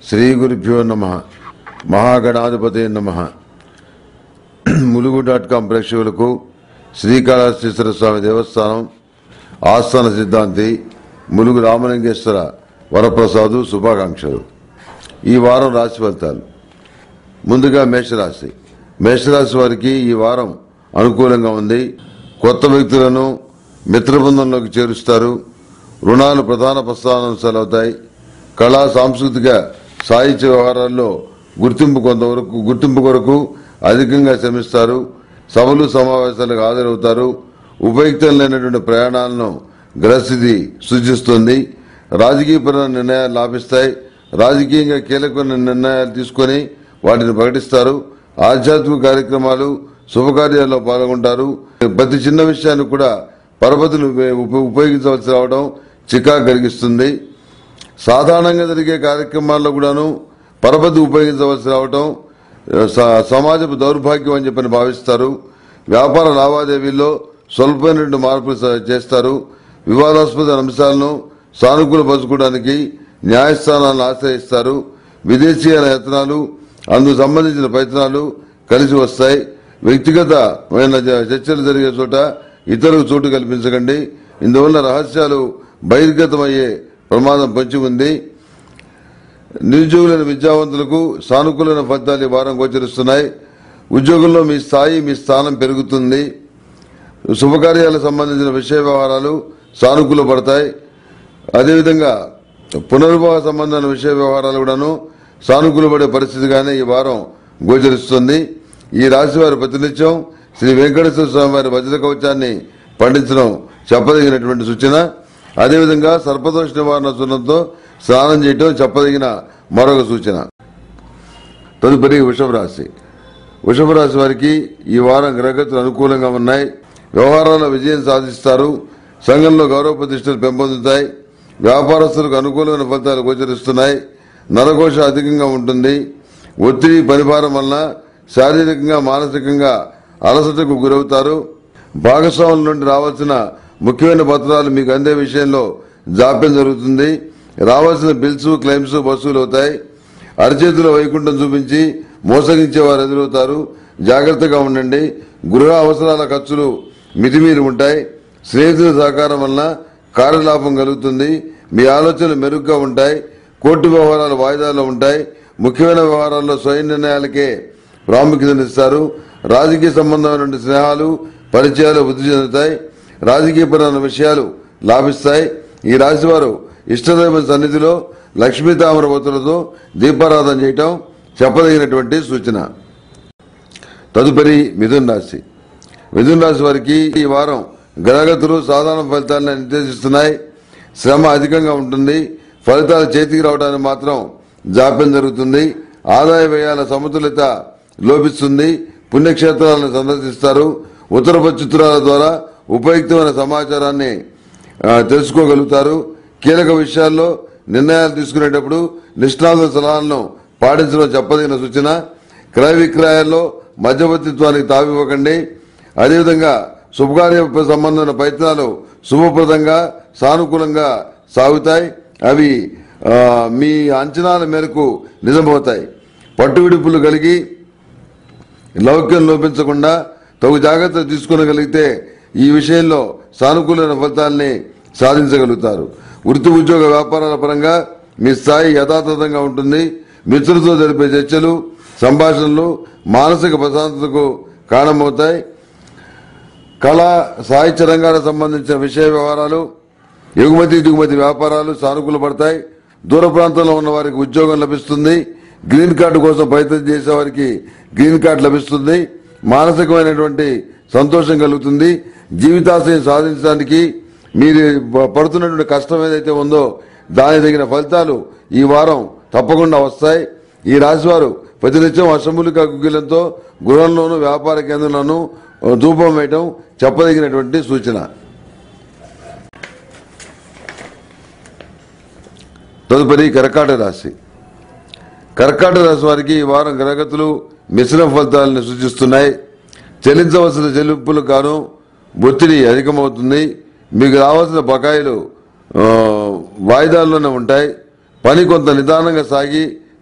శ్రీ గురుభ్యో నమ మహాగణాధిపతి నమ ములుగు డాట్ కాం ప్రేక్షకులకు శ్రీకాళహస్తీశ్వర స్వామి దేవస్థానం ఆస్థాన సిద్ధాంతి ములుగు రామలింగేశ్వర వరప్రసాదు శుభాకాంక్షలు ఈ వారం రాశి ఫలితాలు ముందుగా మేషరాశి మేషరాశి వారికి ఈ వారం అనుకూలంగా ఉంది కొత్త వ్యక్తులను మిత్రబృందంలోకి చేరుస్తారు రుణాలు ప్రధాన ప్రస్థానాంశాలు అవుతాయి కళా సాంస్కృతిక సాహిత్య వ్యవహారాల్లో గుర్తింపు కొంతవరకు గుర్తింపు కొరకు అధికంగా శ్రమిస్తారు సభలు సమావేశాలకు హాజరవుతారు ఉపయుక్తం లేనటువంటి ప్రయాణాలను గ్రహస్థితి సూచిస్తుంది రాజకీయపరమైన నిర్ణయాలు లాభిస్తాయి రాజకీయంగా కీలకమైన నిర్ణయాలు తీసుకొని వాటిని ప్రకటిస్తారు ఆధ్యాత్మిక కార్యక్రమాలు శుభకార్యాల్లో పాల్గొంటారు ప్రతి చిన్న విషయాన్ని కూడా పరపతులు ఉప- ఉపయోగించవలసి రావడం చికాకు కలిగిస్తుంది సాధారణంగా జరిగే కార్యక్రమాల్లో కూడాను పరపతి ఉపయోగించవలసి రావటం స- సమాజపు దౌర్భాగ్యం అని చెప్పని భావిస్తారు వ్యాపార లావాదేవీల్లో స్వల్పమైనటువంటి మార్పులు స- చేస్తారు వివాదాస్పద అంశాలను సానుకూలపరచుకోవడానికి న్యాయస్థానాలను ఆశ్రయిస్తారు విదేశీయాల యత్నాలు అందుకు సంబంధించిన ప్రయత్నాలు కలిసి వస్తాయి వ్యక్తిగతమైన చ- చర్చలు జరిగే చోట ఇతరులకు చోటు కల్పించకండి ఇందువల్ల రహస్యాలు బహిర్గతమయ్యే ప్రమాదం పొంచి ఉంది నిరుద్యోగులైన విద్యావంతులకు సానుకూలమైన ఫలితాలు ఈ వారం గోచరిస్తున్నాయి ఉద్యోగంలో మీ స్థాయి మీ స్థానం పెరుగుతుంది శుభకార్యాలకు సంబంధించిన విషయ వ్యవహారాలు సానుకూల పడతాయి అదేవిధంగా పునర్వివాహ సంబంధమైన విషయ వ్యవహారాలు కూడాను సానుకూలపడే పరిస్థితిగానే ఈ వారం గోచరిస్తుంది ఈ రాశి వారి ప్రతినిత్యం శ్రీ వెంకటేశ్వర స్వామి వారి వజ్ర కవచాన్ని పండించడం చెప్పదగినటువంటి సూచన అదేవిధంగా సర్పదోష నివారణ సూచనతో స్నానం చేయటం చెప్పదగిన మరొక సూచన తదుపరి వృషభ రాశి వృషభ రాశి వారికి ఈ వారం గ్రహగతులు అనుకూలంగా ఉన్నాయి వ్యవహారాల్లో విజయం సాధిస్తారు సంఘంలో గౌరవ ప్రతిష్టలు పెంపొందుతాయి వ్యాపారస్తులకు అనుకూలమైన ఫలితాలు గోచరిస్తున్నాయి నరఘోష అధికంగా ఉంటుంది ఒత్తిడి పరిభారం వలన శారీరకంగా మానసికంగా అలసటకు గురవుతారు భాగస్వాముల నుండి రావాల్సిన ముఖ్యమైన పత్రాలు మీకు అందే విషయంలో జాప్యం జరుగుతుంది రావాల్సిన బిల్స్ క్లెయిమ్స్ వసూలు అవుతాయి అరచేతిలో వైకుంఠం చూపించి మోసగించే వారు ఎదురవుతారు జాగ్రత్తగా ఉండండి గృహ అవసరాల ఖర్చులు మితిమీరి ఉంటాయి స్నేహితుల సహకారం వలన కార్యలాభం కలుగుతుంది మీ ఆలోచనలు మెరుగ్గా ఉంటాయి కోర్టు వ్యవహారాలు వాయిదాలో ఉంటాయి ముఖ్యమైన వ్యవహారాల్లో స్వయం నిర్ణయాలకే ప్రాముఖ్యతనిస్తారు రాజకీయ సంబంధమైన స్నేహాలు పరిచయాలు వృద్ధి చెందుతాయి రాజకీయపరమైన విషయాలు లాభిస్తాయి ఈ రాశివారు ఇష్టదైవ సన్నిధిలో లక్ష్మీ తామర ఒత్తులతో దీపారాధన చేయటం చెప్పదగినటువంటి సూచన తదుపరి మిథున్ రాశి మిథున్ రాశి వారికి ఈ వారం గ్రహగతులు సాధారణ ఫలితాలను నిర్దేశిస్తున్నాయి శ్రమ అధికంగా ఉంటుంది ఫలితాలు చేతికి రావడానికి మాత్రం జాప్యం జరుగుతుంది ఆదాయ వ్యయాల సమతుల్యత లోపిస్తుంది పుణ్యక్షేత్రాలను సందర్శిస్తారు ఉత్తర చిత్రాల ద్వారా ఉపయుక్తమైన సమాచారాన్ని ఆ, తెలుసుకోగలుగుతారు కీలక విషయాల్లో నిర్ణయాలు తీసుకునేటప్పుడు నిష్ణాతుల సలహాలను పాటించడం చెప్పదగిన సూచన క్రయ విక్రయాల్లో మధ్యవర్తిత్వానికి తావివ్వకండి అదేవిధంగా శుభకార్య సంబంధమైన ప్రయత్నాలు శుభప్రదంగా సానుకూలంగా సాగుతాయి అవి ఆ, మీ అంచనాల మేరకు నిజమవుతాయి పట్టు విడుపులు కలిగి లౌక్యం లోపించకుండా తగు జాగ్రత్తలు తీసుకునగలిగితే ఈ విషయంలో సానుకూలమైన ఫలితాల్ని సాధించగలుగుతారు వృత్తి ఉద్యోగ వ్యాపారాల పరంగా మీ స్థాయి యథాతథంగా ఉంటుంది మిత్రులతో జరిపే చర్చలు సంభాషణలు మానసిక ప్రశాంతతకు కారణమవుతాయి కళా సాహిత్య రంగాలకు సంబంధించిన విషయ వ్యవహారాలు ఎగుమతి దిగుమతి వ్యాపారాలు సానుకూల పడతాయి దూర ప్రాంతంలో ఉన్న వారికి ఉద్యోగం లభిస్తుంది గ్రీన్ కార్డు కోసం ప్రయత్నం చేసే వారికి గ్రీన్ కార్డు లభిస్తుంది మానసికమైనటువంటి సంతోషం కలుగుతుంది జీవితాశయం సాధించడానికి మీరు పడుతున్నటువంటి కష్టం ఏదైతే ఉందో దానికి తగిన ఫలితాలు ఈ వారం తప్పకుండా వస్తాయి ఈ రాశివారు ప్రతినిత్యం అసెంబ్లిక గుగ్గిలంతో గృహంలోను వ్యాపార కేంద్రంలోనూ ధూపం వేయటం చెప్పదగినటువంటి సూచన తదుపరి కర్కాటక రాశి కర్కాటక రాశి వారికి ఈ వారం గ్రహగతులు మిశ్రమ ఫలితాలను సూచిస్తున్నాయి చెల్లించవలసిన చెల్లింపులు గాను ఒత్తిడి అధికమవుతుంది మీకు రావాల్సిన బకాయిలు ఆ, వాయిదాల్లోనే ఉంటాయి పని కొంత నిదానంగా సాగి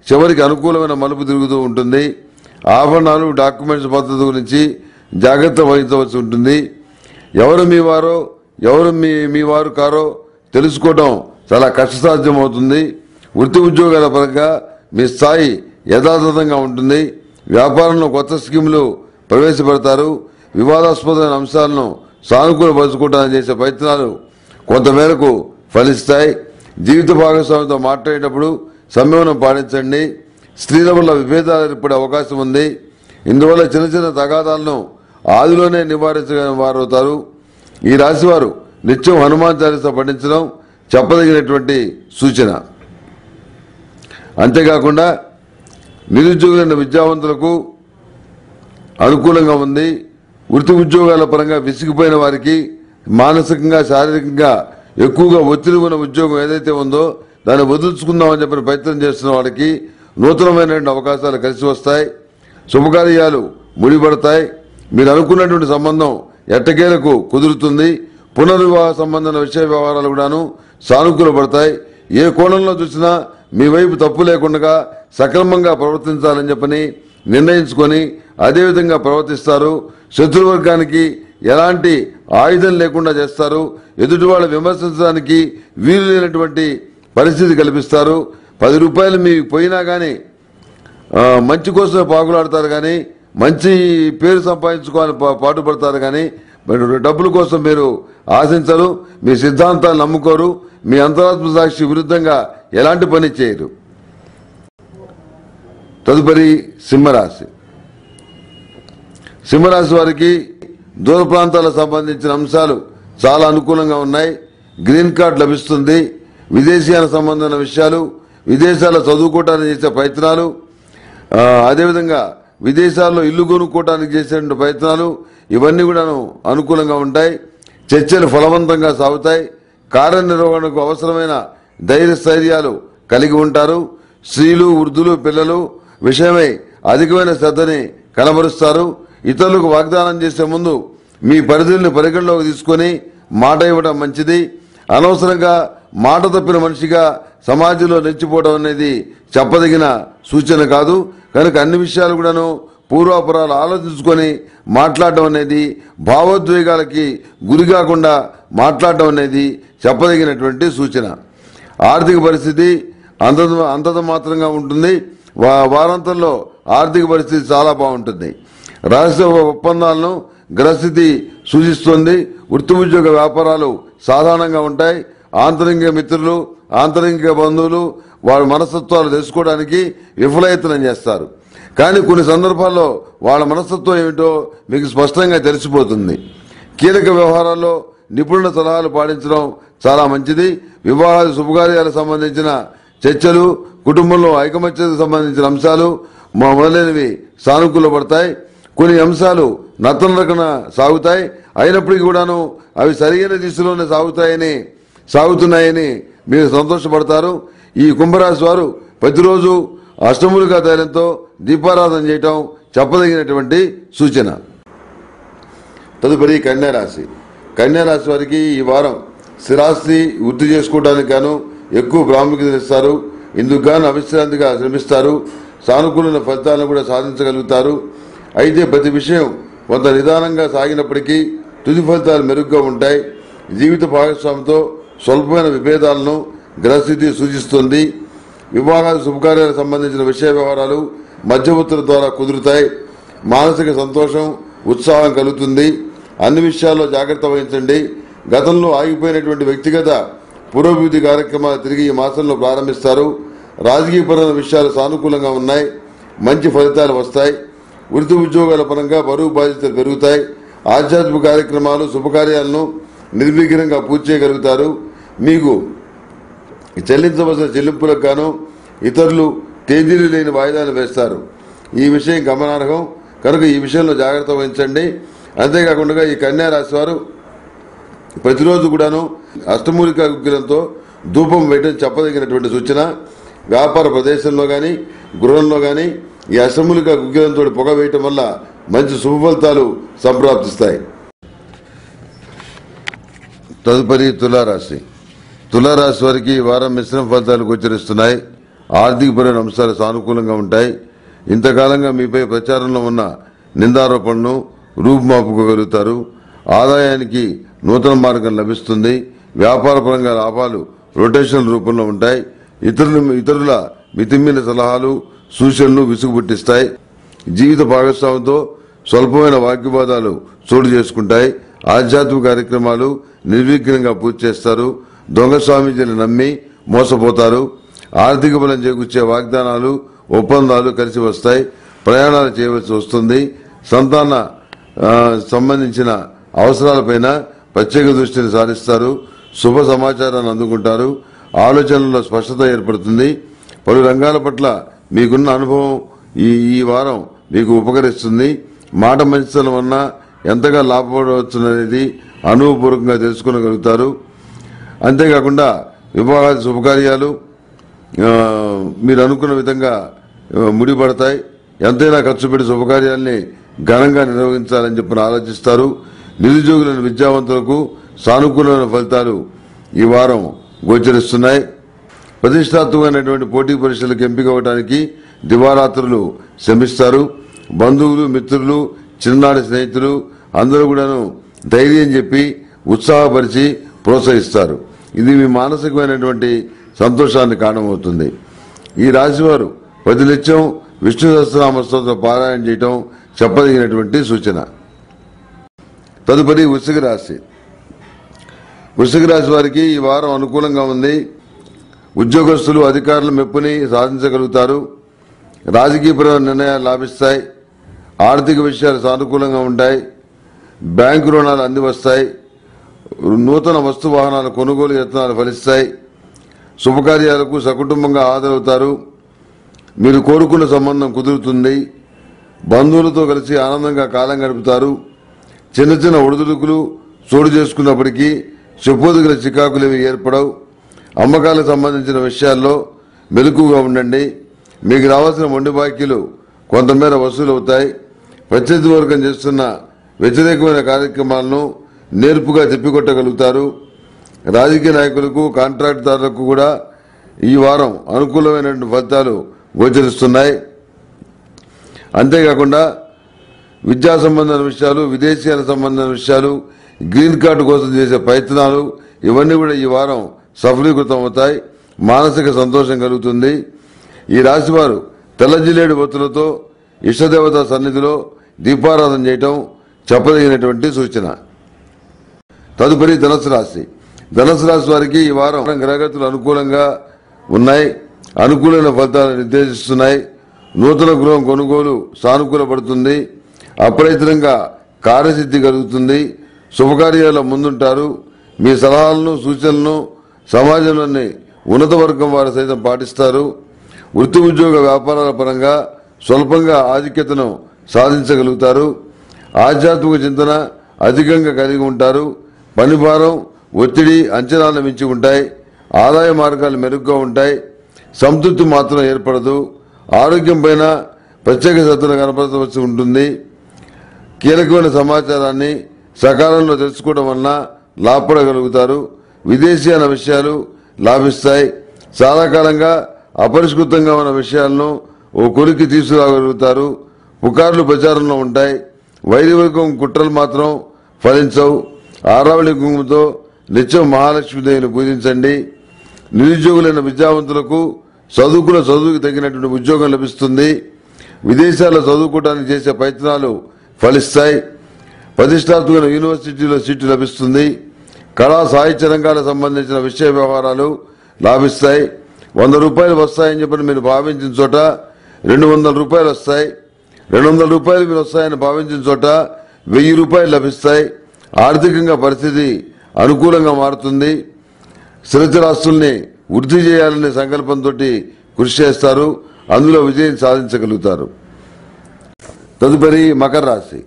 చివరికి అనుకూలమైన మలుపు తిరుగుతూ ఉంటుంది ఆభరణాలు డాక్యుమెంట్స్ పద్ధతి గురించి జాగ్రత్త వహించవలసి ఉంటుంది ఎవరు మీ వారో ఎవరు మీ మీ వారు కారో తెలుసుకోవడం చాలా కష్టసాధ్యం అవుతుంది వృత్తి ఉద్యోగాల పరంగా మీ స్థాయి యథాతథంగా ఉంటుంది వ్యాపారంలో కొత్త స్కీములు ప్రవేశపెడతారు వివాదాస్పదమైన అంశాలను సానుకూలపరచుకోవడానికి చేసే ప్రయత్నాలు కొంతమేరకు ఫలిస్తాయి జీవిత భాగస్వామితో మాట్లాడేటప్పుడు సంయమనం పాటించండి స్త్రీల వల్ల విభేదాలు ఏర్పడే అవకాశం ఉంది ఇందువల్ల చిన్న చిన్న తగాదాలను ఆదిలోనే నివారించగలిగిన వారు అవుతారు ఈ రాశివారు నిత్యం హనుమాన్ చాలీస పఠించడం చెప్పదగినటువంటి సూచన అంతేకాకుండా నిరుద్యోగులైన విద్యావంతులకు అనుకూలంగా ఉంది వృత్తి ఉద్యోగాల పరంగా విసిగిపోయిన వారికి మానసికంగా శారీరకంగా ఎక్కువగా ఒత్తిడి ఉన్న ఉద్యోగం ఏదైతే ఉందో దాన్ని వదులుచుకుందామని చెప్పిన ప్రయత్నం చేస్తున్న వాళ్ళకి నూతనమైనటువంటి అవకాశాలు కలిసి వస్తాయి శుభకార్యాలు ముడిపడతాయి మీరు అనుకున్నటువంటి సంబంధం ఎట్టకేలకు కుదురుతుంది పునర్వివాహ సంబంధమైన విషయ వ్యవహారాలు కూడాను సానుకూల పడతాయి ఏ కోణంలో చూసినా మీ వైపు తప్పు లేకుండా సక్రమంగా ప్రవర్తించాలని చెప్పని నిర్ణయించుకొని అదేవిధంగా ప్రవర్తిస్తారు శత్రువర్గానికి ఎలాంటి ఆయుధం లేకుండా చేస్తారు ఎదుటి వాళ్ళు విమర్శించడానికి వీలు లేనటువంటి పరిస్థితి కల్పిస్తారు పది రూపాయలు మీకు పోయినా కానీ ఆ, మంచి కోసమే పాకులాడతారు కానీ మంచి పేరు సంపాదించుకోవాలని పా- పాటుపడతారు కానీ మీరు డబ్బుల కోసం మీరు ఆశించరు మీ సిద్ధాంతాలు నమ్ముకోరు మీ అంతరాత్మ సాక్షి విరుద్ధంగా ఎలాంటి పని చేయరు తదుపరి సింహరాశి సింహరాశి వారికి దూర ప్రాంతాలకు సంబంధించిన అంశాలు చాలా అనుకూలంగా ఉన్నాయి గ్రీన్ కార్డ్ లభిస్తుంది విదేశీయాల సంబంధమైన విషయాలు విదేశాల్లో చదువుకోవడానికి చేసే ప్రయత్నాలు ఆ, అదేవిధంగా విదేశాల్లో ఇల్లు కొనుక్కోవడానికి చేసే ప్రయత్నాలు ఇవన్నీ కూడాను అనుకూలంగా ఉంటాయి చర్చలు ఫలవంతంగా సాగుతాయి కార్యనిర్వహణకు అవసరమైన ధైర్య స్థైర్యాలు కలిగి ఉంటారు స్త్రీలు వృద్ధులు పిల్లలు విషయమై అధికమైన శ్రద్ధని కనబరుస్తారు ఇతరులకు వాగ్దానం చేసే ముందు మీ పరిధుల్ని పరిగణలోకి తీసుకొని మాట ఇవ్వడం మంచిది అనవసరంగా మాట తప్పిన మనిషిగా సమాజంలో నిలిచిపోవడం అనేది చెప్పదగిన సూచన కాదు కనుక అన్ని విషయాలు కూడాను పూర్వాపురాలు ఆలోచించుకొని మాట్లాడడం అనేది భావోద్వేగాలకి గురి కాకుండా మాట్లాడడం అనేది చెప్పదగినటువంటి సూచన ఆర్థిక పరిస్థితి అంత అంతత మాత్రంగా ఉంటుంది వా- వారాంతంలో ఆర్థిక పరిస్థితి చాలా బాగుంటుంది రహస్య ఒప్పందాలను గ్రహస్థితి సూచిస్తుంది వృత్తి ఉద్యోగ వ్యాపారాలు సాధారణంగా ఉంటాయి ఆంతరింగ మిత్రులు ఆంతరింగిక బంధువులు వారి మనస్తత్వాలు తెలుసుకోవడానికి విఫలయత్నం చేస్తారు కానీ కొన్ని సందర్భాల్లో వాళ్ళ మనస్తత్వం ఏమిటో మీకు స్పష్టంగా తెలిసిపోతుంది కీలక వ్యవహారాల్లో నిపుణుల సలహాలు పాటించడం చాలా మంచిది వివాహ శుభకార్యాలకు సంబంధించిన చర్చలు కుటుంబంలో ఐకమత్యతకు సంబంధించిన అంశాలు మొ- మొదలైనవి సానుకూలపడతాయి కొన్ని అంశాలు నత్తనరకన సాగుతాయి అయినప్పటికీ కూడాను అవి సరైన దిశలోనే సాగుతాయని సాగుతున్నాయని మీరు సంతోషపడతారు ఈ కుంభరాశి వారు ప్రతిరోజు అష్టములుగా తైలంతో దీపారాధన చేయటం చెప్పదగినటువంటి సూచన తదుపరి కన్యారాశి కన్యారాశి వారికి ఈ వారం స్థిరాస్తి వృద్ధి చేసుకోవడానికి గాను ఎక్కువ ప్రాముఖ్యత ఇస్తారు ఇందుకు గాను అవిశ్రాంతిగా శ్రమిస్తారు సానుకూలమైన ఫలితాలను కూడా సాధించగలుగుతారు అయితే ప్రతి విషయం కొంత నిదానంగా సాగినప్పటికీ తుది ఫలితాలు మెరుగ్గా ఉంటాయి జీవిత భాగస్వామితో స్వల్పమైన విభేదాలను గ్రహస్థితి సూచిస్తుంది వివాహాలు శుభకార్యాలకు సంబంధించిన విషయ వ్యవహారాలు మధ్యవర్తుల ద్వారా కుదురుతాయి మానసిక సంతోషం ఉత్సాహం కలుగుతుంది అన్ని విషయాల్లో జాగ్రత్త వహించండి గతంలో ఆగిపోయినటువంటి వ్యక్తిగత పురోభివృద్ధి కార్యక్రమాలు తిరిగి ఈ మాసంలో ప్రారంభిస్తారు రాజకీయపరమైన విషయాలు సానుకూలంగా ఉన్నాయి మంచి ఫలితాలు వస్తాయి వృత్తి ఉద్యోగాల పరంగా బరువు బాధ్యతలు పెరుగుతాయి ఆధ్యాత్మిక కార్యక్రమాలు శుభకార్యాలను నిర్విఘ్నంగా పూర్తి చేయగలుగుతారు మీకు చెల్లించవలసిన చెల్లింపులకు గాను ఇతరులు తేదీలు లేని వాయిదాలు వేస్తారు ఈ విషయం గమనార్హం కనుక ఈ విషయంలో జాగ్రత్త వహించండి అంతేకాకుండా ఈ కన్యా రాశి వారు ప్రతిరోజు కూడాను అష్టమూలిక విగ్రహంతో ధూపం వేయడం చెప్పదగినటువంటి సూచన వ్యాపార ప్రదేశంలో కానీ గృహంలో కానీ ఈ అష్టమూలిక విగ్రహంతో పొగ వేయటం వల్ల మంచి శుభ ఫలితాలు సంప్రాప్తిస్తాయి తదుపరి తులారాశి తులారాశి వారికి ఈ వారం మిశ్రమ ఫలితాలు గోచరిస్తున్నాయి ఆర్థికపరమైన అంశాలు సానుకూలంగా ఉంటాయి ఇంతకాలంగా మీపై ప్రచారంలో ఉన్న నిందారోపణను రూపుమాపుకోగలుగుతారు ఆదాయానికి నూతన మార్గం లభిస్తుంది వ్యాపారపరంగా లాభాలు రొటేషన్ రూపంలో ఉంటాయి ఇతరుల ఇతరుల మితిమీన సలహాలు సూచనలు విసుగు పుట్టిస్తాయి జీవిత భాగస్వామితో స్వల్పమైన వాగ్వివాదాలు చోటు చేసుకుంటాయి ఆధ్యాత్మిక కార్యక్రమాలు నిర్విఘ్నంగా పూర్తి చేస్తారు దొంగ స్వామీజీని నమ్మి మోసపోతారు ఆర్థిక బలం చేకూర్చే వాగ్దానాలు ఒప్పందాలు కలిసి వస్తాయి ప్రయాణాలు చేయవలసి వస్తుంది సంతాన ఆ, సంబంధించిన అవసరాలపైన ప్రత్యేక దృష్టిని సారిస్తారు శుభ సమాచారాన్ని అందుకుంటారు ఆలోచనల్లో స్పష్టత ఏర్పడుతుంది పలు రంగాల పట్ల మీకున్న అనుభవం ఈ ఈ వారం మీకు ఉపకరిస్తుంది మాట మంచితనం వలన ఎంతగా లాభపడవచ్చుననేది అనుభవపూర్వకంగా తెలుసుకోగలుగుతారు అంతేకాకుండా వివాహాది శుభకార్యాలు ఆ, మీరు అనుకున్న విధంగా ఆ, ముడిపడతాయి ఎంతైనా ఖర్చు పెట్టి శుభకార్యాల్ని ఘనంగా నిర్వహించాలని చెప్పి ఆలోచిస్తారు నిరుద్యోగులైన విద్యావంతులకు సానుకూలమైన ఫలితాలు ఈ వారం గోచరిస్తున్నాయి ప్రతిష్టాత్మకమైనటువంటి పోటీ పరీక్షలకు ఎంపిక అవ్వడానికి దివారాత్రులు శ్రమిస్తారు బంధువులు మిత్రులు చిన్ననాటి స్నేహితులు అందరూ కూడాను ధైర్యం చెప్పి ఉత్సాహపరిచి ప్రోత్సహిస్తారు ఇది మీ మానసికమైనటువంటి సంతోషాన్ని కారణమవుతుంది ఈ రాశివారు ప్రతి నిత్యం విష్ణు సహస్రనామ స్తోత్ర పారాయణ చేయటం చెప్పదగినటువంటి సూచన తదుపరి వృశ్చిక రాశి వృశ్చిక రాశి వారికి ఈ వారం అనుకూలంగా ఉంది ఉద్యోగస్తులు అధికారుల మెప్పుని సాధించగలుగుతారు రాజకీయపరమైన నిర్ణయాలు లాభిస్తాయి ఆర్థిక విషయాలు సానుకూలంగా ఉంటాయి బ్యాంకు రుణాలు అంది వస్తాయి నూతన వస్తు వాహనాల కొనుగోలు యత్నాలు ఫలిస్తాయి శుభకార్యాలకు సకుటుంబంగా హాజరవుతారు మీరు కోరుకున్న సంబంధం కుదురుతుంది బంధువులతో కలిసి ఆనందంగా కాలం గడుపుతారు చిన్న చిన్న ఒడిదుడుకులు చోటు చేసుకున్నప్పటికీ చెప్పుదగిన చికాకులు ఏవి ఏర్పడవు అమ్మకాలకు సంబంధించిన విషయాల్లో మెలకుగా ఉండండి మీకు రావాల్సిన మొండి బాకీలు కొంతమేర వసూలు అవుతాయి ప్రత్యర్థి వర్గం చేస్తున్న వ్యతిరేకమైన కార్యక్రమాలను నేర్పుగా తిప్పికొట్టగలుగుతారు రాజకీయ నాయకులకు కాంట్రాక్టుదారులకు కూడా ఈ వారం అనుకూలమైనటువంటి ఫలితాలు గోచరిస్తున్నాయి అంతేకాకుండా విద్యా సంబంధమైన విషయాలు విదేశీయాల సంబంధమైన విషయాలు గ్రీన్ కార్డు కోసం చేసే ప్రయత్నాలు ఇవన్నీ కూడా ఈ వారం సఫలీకృతం అవుతాయి మానసిక సంతోషం కలుగుతుంది ఈ రాశివారు తెల్ల జిల్లేడు ఒత్తులతో ఇష్టదేవత సన్నిధిలో దీపారాధన చేయటం చెప్పదగినటువంటి సూచన తదుపరి ధనుసు రాశి ధనుసు రాశి వారికి ఈ వారం గ్రహగతులు అనుకూలంగా ఉన్నాయి అనుకూలమైన ఫలితాలు నిర్దేశిస్తున్నాయి నూతన గృహం కొనుగోలు సానుకూలపడుతుంది అప్రయత్నంగా కార్యసిద్ధి కలుగుతుంది శుభకార్యాల్లో ముందుంటారు మీ సలహాలను సూచనలను సమాజంలోని ఉన్నత వర్గం వారు సైతం పాటిస్తారు వృత్తి ఉద్యోగ వ్యాపారాల పరంగా స్వల్పంగా ఆధిక్యతను సాధించగలుగుతారు ఆధ్యాత్మిక చింతన అధికంగా కలిగి ఉంటారు పని భారం ఒత్తిడి అంచనాలను మించి ఉంటాయి ఆదాయ మార్గాలు మెరుగ్గా ఉంటాయి సంతృప్తి మాత్రం ఏర్పడదు ఆరోగ్యం పైన ప్రత్యేక శ్రద్ధను కనపరచవలసి ఉంటుంది కీలకమైన సమాచారాన్ని సకాలంలో తెలుసుకోవడం వలన లాభపడగలుగుతారు విదేశీయాల విషయాలు లాభిస్తాయి చాలా కాలంగా అపరిష్కృతంగా ఉన్న విషయాలను ఓ కొలికి తీసుకురాగలుగుతారు పుకార్లు ప్రచారంలో ఉంటాయి వైదికం కుట్రలు మాత్రం ఫలించవు ఆరావళి కుంకుమతో నిత్యం మహాలక్ష్మీదేవిని పూజించండి నిరుద్యోగులైన విద్యావంతులకు చదువుకున్న చదువుకు తగినటువంటి ఉద్యోగం లభిస్తుంది విదేశాల్లో చదువుకోవడానికి చేసే ప్రయత్నాలు ఫలిస్తాయి ప్రతిష్టాత్మక యూనివర్సిటీలో సీటు లభిస్తుంది కళా సాహిత్య రంగాలకు సంబంధించిన విషయ వ్యవహారాలు లాభిస్తాయి వంద రూపాయలు వస్తాయని చెప్పి మీరు భావించిన చోట రెండు వందల రూపాయలు వస్తాయి రెండు వందల రూపాయలు మీరు వస్తాయని భావించిన చోట వెయ్యి రూపాయలు లభిస్తాయి ఆర్థికంగా పరిస్థితి అనుకూలంగా మారుతుంది స్థిరచరాస్తుల్ని వృద్ధి చేయాలనే సంకల్పంతో కృషి చేస్తారు అందులో విజయం సాధించగలుగుతారు తదుపరి మకర రాశి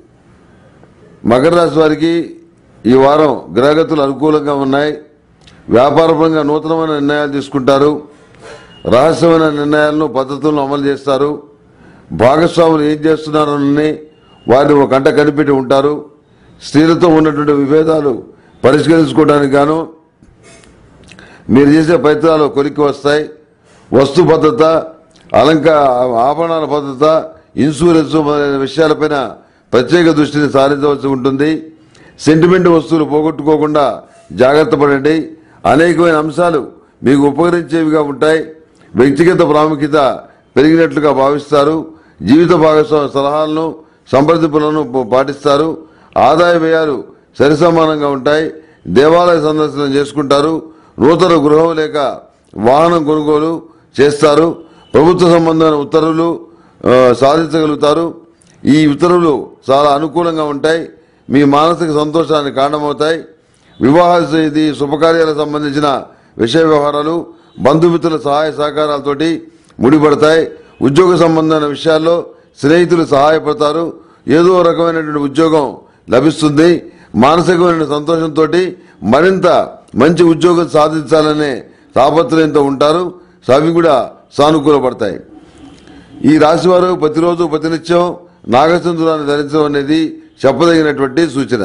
మకర రాశి వారికి ఈ వారం గ్రహగతులు అనుకూలంగా ఉన్నాయి వ్యాపారపరంగా నూతనమైన నిర్ణయాలు తీసుకుంటారు రహస్యమైన నిర్ణయాలను పద్ధతులను అమలు చేస్తారు భాగస్వాములు ఏం చేస్తున్నారని వారిని ఒక గంట కనిపెట్టి ఉంటారు స్త్రీలతో ఉన్నటువంటి విభేదాలు పరిష్కరించుకోవడానికి గాను మీరు చేసే ప్రయత్నాలు కొలిక్కి వస్తాయి వస్తు భద్రత అలంక ఆభరణాల భద్రత ఇన్సూరెన్స్ మొదలైన విషయాలపైన ప్రత్యేక దృష్టిని సారించవలసి ఉంటుంది సెంటిమెంట్ వస్తువులు పోగొట్టుకోకుండా జాగ్రత్త పడండి అనేకమైన అంశాలు మీకు ఉపకరించేవిగా ఉంటాయి వ్యక్తిగత ప్రాముఖ్యత పెరిగినట్లుగా భావిస్తారు జీవిత భాగస్వామి సలహాలను సంప్రదింపులను పాటిస్తారు ఆదాయ వ్యయాలు సరిసమానంగా ఉంటాయి దేవాలయ సందర్శన చేసుకుంటారు నూతన గృహం లేక వాహనం కొనుగోలు చేస్తారు ప్రభుత్వ సంబంధమైన ఉత్తర్వులు ఆ, సాధించగలుగుతారు ఈ ఉత్తర్వులు చాలా అనుకూలంగా ఉంటాయి మీ మానసిక సంతోషానికి కారణమవుతాయి వివాహ ఇది శుభకార్యాలకు సంబంధించిన విషయ వ్యవహారాలు బంధుమిత్రుల సహాయ సహకారాలతోటి ముడిపడతాయి ఉద్యోగ సంబంధమైన విషయాల్లో స్నేహితులు సహాయపడతారు ఏదో రకమైనటువంటి ఉద్యోగం లభిస్తుంది మానసికమైన సంతోషంతో మరింత మంచి ఉద్యోగం సాధించాలనే తాపత్రయంతో ఉంటారు అవి కూడా సానుకూలపడతాయి ఈ రాశి వారు ప్రతిరోజు ప్రతినిత్యం నాగచంద్రాన్ని ధరించడం అనేది చెప్పదగినటువంటి సూచన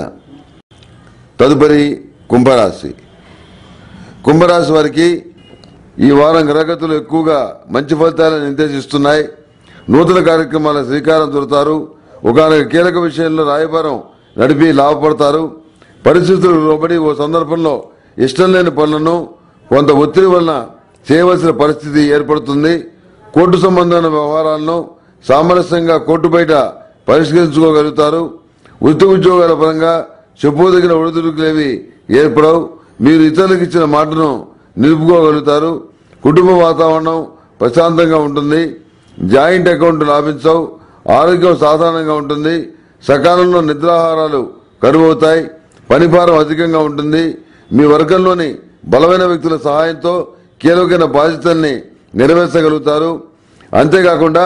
తదుపరి కుంభరాశి కుంభరాశి వారికి ఈ వారం గ్రహగతులు ఎక్కువగా మంచి ఫలితాలను నిర్దేశిస్తున్నాయి నూతన కార్యక్రమాల శ్రీకారం చుడతారు ఒకనొక కీలక విషయంలో రాయబారం నడిపి లాభపడతారు పరిస్థితులు లోబడి ఓ సందర్భంలో ఇష్టం లేని పనులను కొంత ఒత్తిడి వలన చేయవలసిన పరిస్థితి ఏర్పడుతుంది కోర్టు సంబంధమైన వ్యవహారాలను సామరస్యంగా కోర్టు బయట పరిష్కరించుకోగలుగుతారు వృత్తి ఉద్యోగాల పరంగా చెప్పుదగిన ఒడిదుడుకులేవి ఏర్పడవు మీరు ఇతరులకు ఇచ్చిన మాటను నిలుపుకోగలుగుతారు కుటుంబ వాతావరణం ప్రశాంతంగా ఉంటుంది జాయింట్ అకౌంట్ లాభించవు ఆరోగ్యం సాధారణంగా ఉంటుంది సకాలంలో నిద్రాహారాలు కరువవుతాయి పనిభారం అధికంగా ఉంటుంది మీ వర్గంలోని బలమైన వ్యక్తుల సహాయంతో కీలకమైన బాధ్యతల్ని నెరవేర్చగలుగుతారు అంతేకాకుండా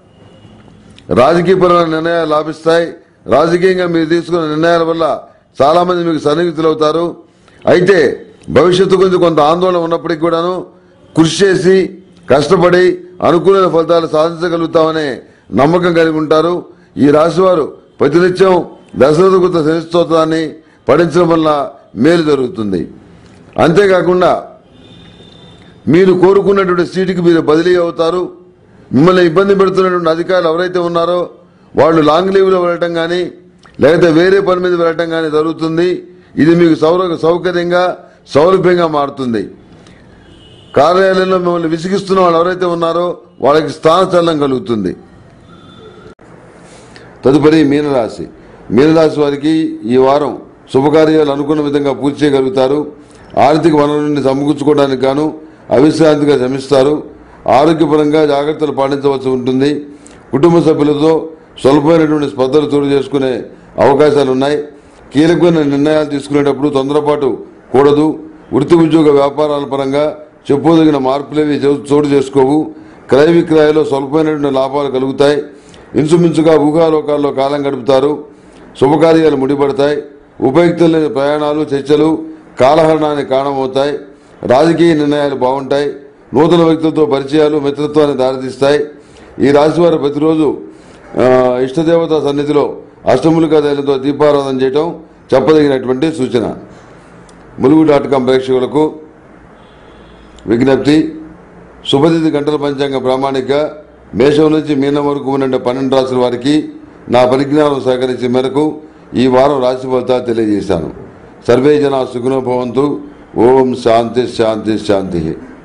రాజకీయపరమైన నిర్ణయాలు లాభిస్తాయి రాజకీయంగా మీరు తీసుకున్న నిర్ణయాల వల్ల చాలా మంది మీకు సన్నిహితులవుతారు అయితే భవిష్యత్తు గురించి కొంత ఆందోళన ఉన్నప్పటికీ కూడాను కృషి చేసి కష్టపడి అనుకూలమైన ఫలితాలు సాధించగలుగుతామనే నమ్మకం కలిగి ఉంటారు ఈ రాశివారు ప్రతినిత్యం దశరథకృత శని స్తోత్రాన్ని పఠించడం వల్ల మేలు జరుగుతుంది అంతేకాకుండా మీరు కోరుకున్నటువంటి సీటుకి మీరు బదిలీ అవుతారు మిమ్మల్ని ఇబ్బంది పెడుతున్నటువంటి అధికారులు ఎవరైతే ఉన్నారో వాళ్ళు లాంగ్ లీవ్లో వెళ్ళటం కానీ లేకపోతే వేరే పని మీద వెళ్ళటం కానీ జరుగుతుంది ఇది మీకు సౌర సౌకర్యంగా సౌలభ్యంగా మారుతుంది కార్యాలయంలో మిమ్మల్ని విసిగిస్తున్న వాళ్ళు ఎవరైతే ఉన్నారో వాళ్ళకి స్థానచలనం కలుగుతుంది తదుపరి మీనరాశి మీనరాశి వారికి ఈ వారం శుభకార్యాలు అనుకున్న విధంగా పూర్తి చేయగలుగుతారు ఆర్థిక వనరులని సమకూర్చుకోవడానికి గాను అవిశ్రాంతిగా శ్రమిస్తారు ఆరోగ్యపరంగా జాగ్రత్తలు పాటించవలసి ఉంటుంది కుటుంబ సభ్యులతో స్వల్పమైనటువంటి స్పర్ధలు చోటు చేసుకునే అవకాశాలు ఉన్నాయి కీలకమైన నిర్ణయాలు తీసుకునేటప్పుడు తొందరపాటు కూడదు వృత్తి ఉద్యోగ వ్యాపారాల పరంగా చెప్పుదగిన మార్పులేవి చో- చోటు చేసుకోవు క్రయ విక్రయాల్లో స్వల్పమైనటువంటి లాభాలు కలుగుతాయి ఇంచుమించుగా ఊహాలోకాల్లో కాలం గడుపుతారు శుభకార్యాలు ముడిపడతాయి ఉపయుక్తం లేని ప్రయాణాలు చర్చలు కాలహరణానికి కారణమవుతాయి రాజకీయ నిర్ణయాలు బాగుంటాయి నూతన వ్యక్తులతో పరిచయాలు మిత్రత్వాన్ని దారితీస్తాయి ఈ రాశివారు ప్రతిరోజు ఆ, ఇష్టదేవత సన్నిధిలో అష్టములుగా తైలంతో దీపారాధన చేయటం చెప్పదగినటువంటి సూచన ములుగు డాట్ కాం ప్రేక్షకులకు విజ్ఞప్తి శుభతిథి గంటల పంచాంగ ప్రామాణిక మేషం నుంచి మీనం వరకు ఉన్న పన్నెండు రాసుల వారికి నా పరిజ్ఞానం సహకరించే మేరకు ఈ వారం రాశి ఫలితాలు తెలియజేశాను సర్వే జన సుఖనోభవంతు ఓం శాంతి శాంతి శాంతి